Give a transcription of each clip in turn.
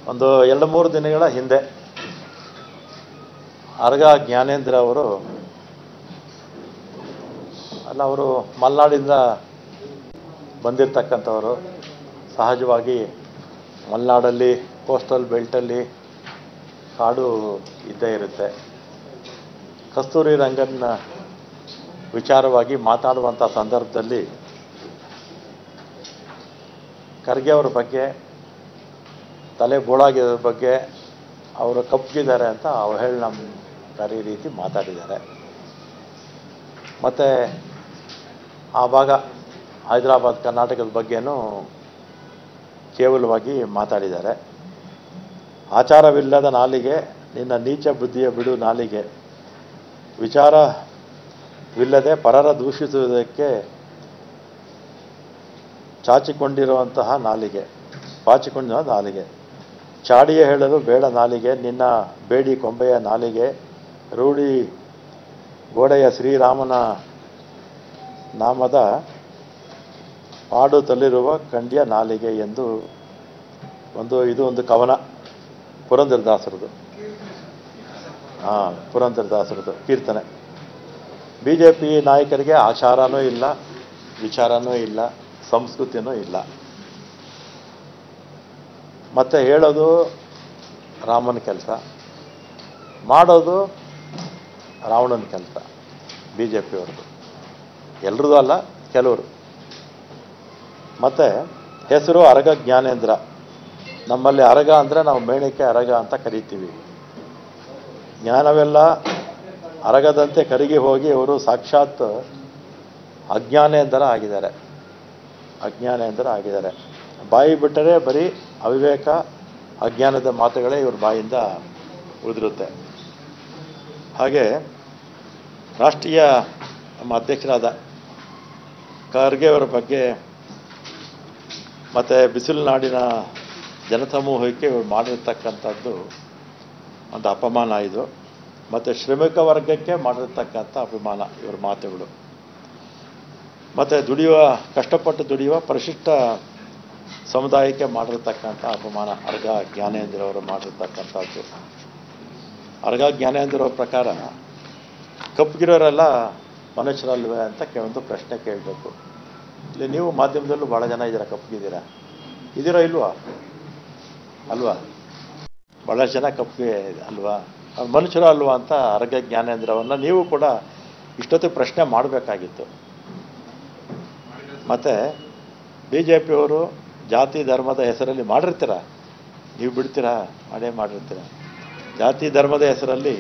ಒಂದು ಎರಡು ಮೂರು ದಿನಗಳ ಹಿಂದೆ ಅರ್ಗ ಜ್ಞಾನೇಂದ್ರ ಅವರು ಅಲ್ಲ ಅವರು ಮಲೆನಾಡಿಂದ ಬಂದಿರತಕ್ಕಂಥವರು ಸಹಜವಾಗಿ ಮಲೆನಾಡಲ್ಲಿ ಕೋಸ್ಟಲ್ ಬೆಲ್ಟಲ್ಲಿ ಕಾಡು ಇದ್ದೇ ಇರುತ್ತೆ ಕಸ್ತೂರಿ ರಂಗನ್ನ ವಿಚಾರವಾಗಿ ಮಾತಾಡುವಂಥ ಸಂದರ್ಭದಲ್ಲಿ ಖರ್ಗೆ ಅವ್ರ ಬಗ್ಗೆ ತಲೆ ಬೋಳಾಗಿರೋದ್ರ ಬಗ್ಗೆ ಅವರು ಕಪ್ಪಗಿದ್ದಾರೆ ಅಂತ ಅವಹೇಳನಕಾರಿ ರೀತಿ ಮಾತಾಡಿದ್ದಾರೆ ಮತ್ತು ಆ ಭಾಗ ಹೈದರಾಬಾದ್ ಕರ್ನಾಟಕದ ಬಗ್ಗೆನೂ ಕೇವಲವಾಗಿ ಮಾತಾಡಿದ್ದಾರೆ ಆಚಾರವಿಲ್ಲದ ನಾಲಿಗೆ ನಿನ್ನ ನೀಚ ಬುದ್ಧಿಯ ಬಿಡು ನಾಲಿಗೆ ವಿಚಾರವಿಲ್ಲದೆ ಪರರ ದೂಷಿಸುವುದಕ್ಕೆ ಚಾಚಿಕೊಂಡಿರುವಂತಹ ನಾಲಿಗೆ ಪಾಚಿಕೊಂಡಿರುವ ನಾಲಿಗೆ ಚಾಡಿಯ ಹೇಳಲು ಬೇಡ ನಾಲಿಗೆ ನಿನ್ನ ಬೇಡಿ ಕೊಂಬೆಯ ನಾಲಿಗೆ ರೂಢಿ ಗೋಡೆಯ ಶ್ರೀರಾಮನ ನಾಮದ ಪಾಡು ತಲ್ಲಿರುವ ಕಂಡ್ಯ ನಾಲಿಗೆ ಎಂದು ಒಂದು ಇದು ಒಂದು ಕವನ ಪುರಂದರದಾಸರದು ಹಾಂ ಪುರಂದರದಾಸರದು ಕೀರ್ತನೆ ಬಿ ಜೆ ಪಿ ನಾಯಕರಿಗೆ ಆಚಾರನೂ ಇಲ್ಲ ವಿಚಾರನೂ ಇಲ್ಲ ಸಂಸ್ಕೃತಿನೂ ಇಲ್ಲ ಮತ್ತೆ ಹೇಳೋದು ರಾಮನ ಕೆಲಸ ಮಾಡೋದು ರಾವಣನ ಕೆಲಸ ಬಿ ಜೆ ಪಿಯವ್ರದ್ದು ಎಲ್ರದ್ದು ಅಲ್ಲ ಕೆಲವರು ಮತ್ತು ಹೆಸರು ಅರಗ ಜ್ಞಾನೇಂದ್ರ ನಮ್ಮಲ್ಲಿ ಅರಗ ಅಂದರೆ ನಾವು ಮೇಣಕ್ಕೆ ಅರಗ ಅಂತ ಕರಿತೀವಿ ಜ್ಞಾನವೆಲ್ಲ ಅರಗದಂತೆ ಕರಗಿ ಹೋಗಿ ಅವರು ಸಾಕ್ಷಾತ್ ಅಜ್ಞಾನೇಂದ್ರ ಆಗಿದ್ದಾರೆ ಅಜ್ಞಾನೇಂದ್ರ ಆಗಿದ್ದಾರೆ ಬಾಯಿ ಬಿಟ್ಟರೆ ಬರೀ ಅವಿವೇಕ ಅಜ್ಞಾನದ ಮಾತುಗಳೇ ಇವ್ರ ಬಾಯಿಂದ ಉಳಿದಿರುತ್ತೆ ಹಾಗೆ ರಾಷ್ಟ್ರೀಯ ನಮ್ಮ ಅಧ್ಯಕ್ಷರಾದ ಖರ್ಗೆ ಅವರ ಬಗ್ಗೆ ಮತ್ತು ಬಿಸಿಲು ನಾಡಿನ ಜನಸಮೂಹಕ್ಕೆ ಇವರು ಮಾಡಿರ್ತಕ್ಕಂಥದ್ದು ಒಂದು ಅಪಮಾನ ಇದು ಮತ್ತು ಶ್ರಮಿಕ ವರ್ಗಕ್ಕೆ ಮಾಡಿರ್ತಕ್ಕಂಥ ಅಪಮಾನ ಇವರ ಮಾತುಗಳು ಮತ್ತು ದುಡಿಯುವ ಕಷ್ಟಪಟ್ಟು ದುಡಿಯುವ ಪರಿಶಿಷ್ಟ ಸಮುದಾಯಕ್ಕೆ ಮಾಡಿರ್ತಕ್ಕಂಥ ಅಪಮಾನ ಅರ್ಗ ಜ್ಞಾನೇಂದ್ರ ಅವರು ಮಾಡಿರ್ತಕ್ಕಂಥದ್ದು ಅರ್ಗ ಜ್ಞಾನೇಂದ್ರ ಅವ್ರ ಪ್ರಕಾರ ಕಪ್ಪಗಿರೋರೆಲ್ಲ ಮನುಷ್ಯರಲ್ವೇ ಅಂತ ಕೆ- ಒಂದು ಪ್ರಶ್ನೆ ಕೇಳಬೇಕು ಇಲ್ಲಿ ನೀವು ಮಾಧ್ಯಮದಲ್ಲೂ ಭಾಳ ಜನ ಇದ್ದೀರಾ ಕಪ್ಪಗಿದ್ದೀರಾ ಇದ್ದೀರಾ ಇಲ್ವಾ ಅಲ್ವಾ ಭಾಳಷ್ಟು ಜನ ಕಪ್ಪಿಗೆ ಅಲ್ವಾ ಅವ್ರು ಮನುಷ್ಯರು ಅಲ್ವಾ ಅಂತ ಅರ್ಗ ಜ್ಞಾನೇಂದ್ರವನ್ನು ನೀವು ಕೂಡ ಇಷ್ಟೊತ್ತು ಪ್ರಶ್ನೆ ಮಾಡಬೇಕಾಗಿತ್ತು ಮತ್ತು ಬಿ ಜೆ ಪಿಯವರು ಜಾತಿ ಧರ್ಮದ ಹೆಸರಲ್ಲಿ ಮಾಡಿರ್ತೀರ ನೀವು ಬಿಡ್ತೀರಾ ಮಾಡೇ ಮಾಡಿರ್ತೀರ ಜಾತಿ ಧರ್ಮದ ಹೆಸರಲ್ಲಿ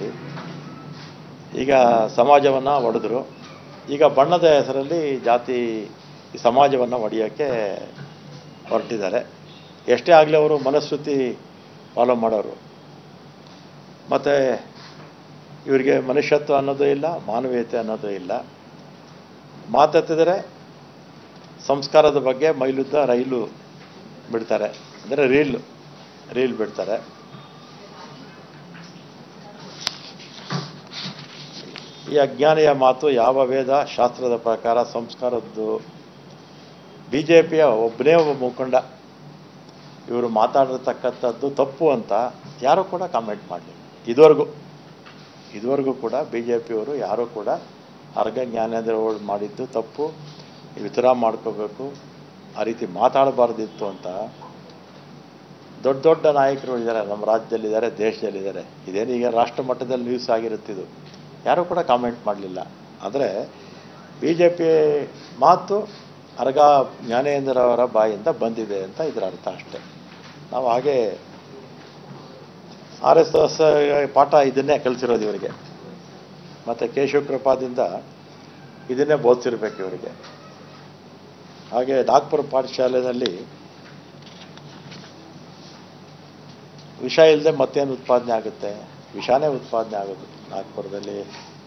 ಈಗ ಸಮಾಜವನ್ನು ಒಡೆದ್ರು ಈಗ ಬಣ್ಣದ ಹೆಸರಲ್ಲಿ ಜಾತಿ ಈ ಸಮಾಜವನ್ನು ಒಡೆಯೋಕ್ಕೆ ಹೊರಟಿದ್ದಾರೆ ಎಷ್ಟೇ ಆಗಲಿ ಅವರು ಮನಃಶ್ರುತಿ ಫಾಲೋ ಮಾಡೋರು ಮತ್ತು ಇವರಿಗೆ ಮನುಷ್ಯತ್ವ ಅನ್ನೋದು ಇಲ್ಲ ಮಾನವೀಯತೆ ಅನ್ನೋದು ಇಲ್ಲ ಮಾತೆತ್ತಿದರೆ ಸಂಸ್ಕಾರದ ಬಗ್ಗೆ ಮೈಲುದ್ದ ರೈಲು ಬಿಡ್ತಾರೆ ಅಂದರೆ ರೀಲ್ ರೀಲ್ ಬಿಡ್ತಾರೆ ಈ ಅಜ್ಞಾನಿಯ ಮಾತು ಯಾವ ವೇದ ಶಾಸ್ತ್ರದ ಪ್ರಕಾರ ಸಂಸ್ಕಾರದ್ದು ಬಿ ಜೆ ಪಿಯ ಒಬ್ಬನೇ ಒಬ್ಬ ಮುಖಂಡ ಇವರು ಮಾತಾಡಿರ್ತಕ್ಕಂಥದ್ದು ತಪ್ಪು ಅಂತ ಯಾರೂ ಕೂಡ ಕಾಮೆಂಟ್ ಮಾಡಲಿಲ್ಲ ಇದುವರೆಗೂ ಇದುವರೆಗೂ ಕೂಡ ಬಿ ಜೆ ಪಿಯವರು ಯಾರೂ ಕೂಡ ಅರ್ಗ ಜ್ಞಾನೇಂದ್ರ ಅವರು ಮಾಡಿದ್ದು ತಪ್ಪು ವಿತರ ಮಾಡ್ಕೋಬೇಕು ಆ ರೀತಿ ಮಾತಾಡಬಾರ್ದಿತ್ತು ಅಂತ ದೊಡ್ಡ ದೊಡ್ಡ ನಾಯಕರು ಇದ್ದಾರೆ ನಮ್ಮ ರಾಜ್ಯದಲ್ಲಿದ್ದಾರೆ ದೇಶದಲ್ಲಿದ್ದಾರೆ ಇದೇನೀಗ ರಾಷ್ಟ್ರ ಮಟ್ಟದಲ್ಲಿ ನ್ಯೂಸ್ ಆಗಿರುತ್ತಿದ್ದು ಯಾರೂ ಕೂಡ ಕಾಮೆಂಟ್ ಮಾಡಲಿಲ್ಲ ಆದರೆ ಬಿ ಜೆ ಪಿ ಮಾತು ಅರ್ಗ ಜ್ಞಾನೇಂದ್ರ ಅವರ ಬಾಯಿಂದ ಬಂದಿದೆ ಅಂತ ಇದರ ಅರ್ಥ ಅಷ್ಟೆ ನಾವು ಹಾಗೆ ಆರ್ ಎಸ್ ಎಸ್ ಪಾಠ ಇದನ್ನೇ ಕಲಿಸಿರೋದು ಇವರಿಗೆ ಮತ್ತು ಕೇಶವ ಕೃಪಾದಿಂದ ಇದನ್ನೇ ಬೋಧಿಸಿರ್ಬೇಕು ಇವರಿಗೆ ಹಾಗೆ ನಾಗ್ಪುರ ಪಾಠಶಾಲೆಯಲ್ಲಿ ವಿಷ ಇಲ್ಲದೆ ಮತ್ತೇನು ಉತ್ಪಾದನೆ ಆಗುತ್ತೆ ವಿಷಾನೇ ಉತ್ಪಾದನೆ ಆಗೋದು ನಾಗ್ಪುರದಲ್ಲಿ